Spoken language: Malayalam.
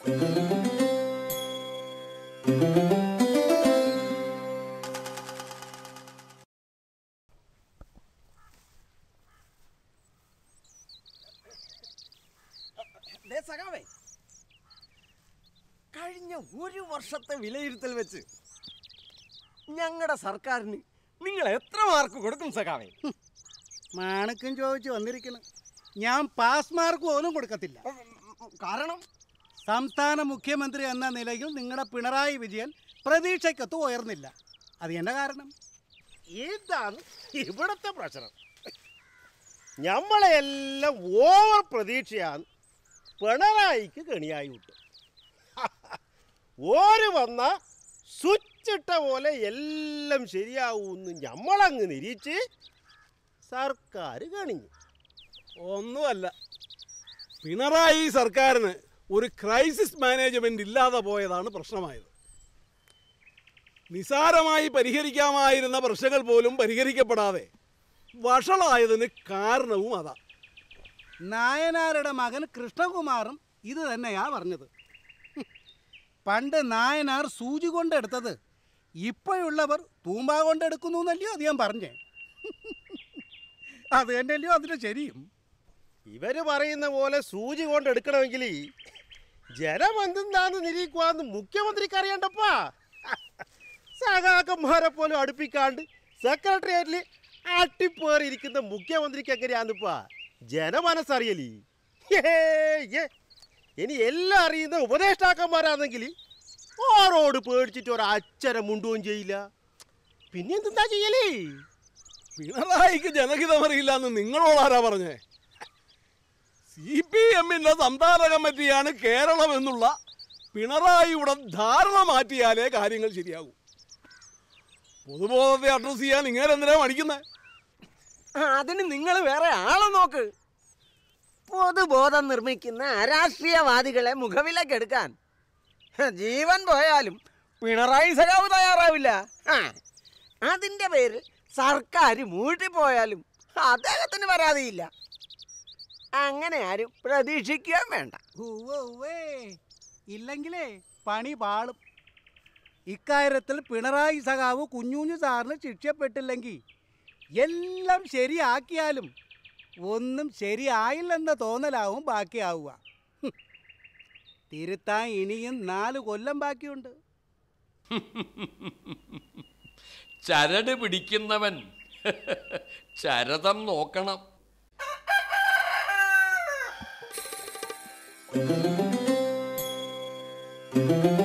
ദേ സഖാവേ കഴിഞ്ഞ ഒരു വർഷത്തെ വിലയിരുത്തൽ വെച്ച് ഞങ്ങളുടെ സർക്കാരിന് നിങ്ങൾ എത്ര മാർക്ക് കൊടുക്കും സഖാവേ മാണക്കും ചോദിച്ച് വന്നിരിക്കുന്നു ഞാൻ പാസ് മാർക്ക് പോലും കൊടുക്കത്തില്ല കാരണം സംസ്ഥാന മുഖ്യമന്ത്രി എന്ന നിലയിൽ നിങ്ങളുടെ പിണറായി വിജയൻ പ്രതീക്ഷയ്ക്കൊത്ത് ഉയർന്നില്ല അത് എന്റെ കാരണം ഇതാണ് ഇവിടുത്തെ പ്രശ്നം നമ്മളെല്ലാം ഓവർ പ്രതീക്ഷയാണ് പിണറായിക്ക് കണിയായി വിട്ടു ഓര് വന്ന സ്വിച്ച് ഇട്ട പോലെ എല്ലാം ശരിയാവുമെന്ന് നമ്മളങ്ങ് നിരീച്ച് സർക്കാർ കണിഞ്ഞു ഒന്നുമല്ല പിണറായി സർക്കാരിന് ഒരു ക്രൈസിസ് മാനേജ്മെന്റ് ഇല്ലാതെ പോയതാണ് പ്രശ്നമായത് നിസാരമായി പരിഹരിക്കാമായിരുന്ന പ്രശ്നങ്ങൾ പോലും പരിഹരിക്കപ്പെടാതെ വഷളായതിന് കാരണവും അതാ നായനാരുടെ മകൻ കൃഷ്ണകുമാറും ഇത് തന്നെയാ പറഞ്ഞത് പണ്ട് നായനാർ സൂചി കൊണ്ടെടുത്തത് ഇപ്പോഴുള്ളവർ തൂമ്പ കൊണ്ടെടുക്കുന്നു എന്നല്ലയോ അത് ഞാൻ പറഞ്ഞേ അത് തന്നെയല്ലയോ അതിന് ശരിയും ഇവര് പറയുന്ന പോലെ സൂചി കൊണ്ട് എടുക്കണമെങ്കിൽ ജനം എന്തെന്താന്ന് നിരീക്കുവാന്ന് മുഖ്യമന്ത്രിക്ക് അറിയണ്ടപ്പാ സഹാക്കന്മാരെ പോലും അടുപ്പിക്കാണ്ട് സെക്രട്ടേറിയറ്റിൽ അട്ടിപ്പേറിയിരിക്കുന്ന മുഖ്യമന്ത്രിക്ക് എങ്ങനെയാന്നിപ്പാ ജനമനസ്സറിയലി ഇനി എല്ലാം അറിയുന്ന ഉപദേഷ്ടാക്കന്മാരാണെങ്കിൽ ഓരോട് പേടിച്ചിട്ട് ഒരു അച്ചരം മുണ്ടുകയും ചെയ്യില്ല പിന്നെ എന്തെന്താ ചെയ്യലേ പിണറായിക്ക് ജനഹിതമറിയില്ല എന്ന് നിങ്ങളോടാരാ പറഞ്ഞേ സി പി എമ്മിന്റെ സംസ്ഥാന കമ്മിറ്റിയാണ് കേരളം എന്നുള്ള പിണറായിയുടെ ധാരണ മാറ്റിയാലേ കാര്യങ്ങൾ ശരിയാകൂ പൊതുബോധത്തെ അഡ്രസ് ചെയ്യാൻ ഇങ്ങനെ എന്തിനാ മടിക്കുന്നത് അതിന് നിങ്ങൾ വേറെ ആളെ നോക്ക് പൊതുബോധം നിർമ്മിക്കുന്ന അരാഷ്ട്രീയവാദികളെ മുഖവിലക്കെടുക്കാൻ ഹ, ജീവൻ പോയാലും പിണറായി സഖാവ് തയ്യാറാവില്ല ആ, അതിന്റെ പേര് സർക്കാർ മൂട്ടിപ്പോയാലും അദ്ദേഹത്തിന് പരാതിയില്ല അങ്ങനെ ആരും പ്രതീക്ഷിക്കുകയും വേണ്ട ഉവ്വ് ഉവ്വേ. ഇല്ലെങ്കിലേ പണി പാളും ഇക്കാര്യത്തിൽ പിണറായി സഖാവ് കുഞ്ഞുഞ്ഞു സാറിന് ശിക്ഷപ്പെട്ടില്ലെങ്കിൽ എല്ലാം ശരിയാക്കിയാലും ഒന്നും ശരിയായില്ലെന്ന തോന്നലാവും ബാക്കിയാവുക ഹും. തിരുത്താൻ ഇനിയും നാല് കൊല്ലം ബാക്കിയുണ്ട് ചരട് പിടിക്കുന്നവൻ ചരതം നോക്കണം ആ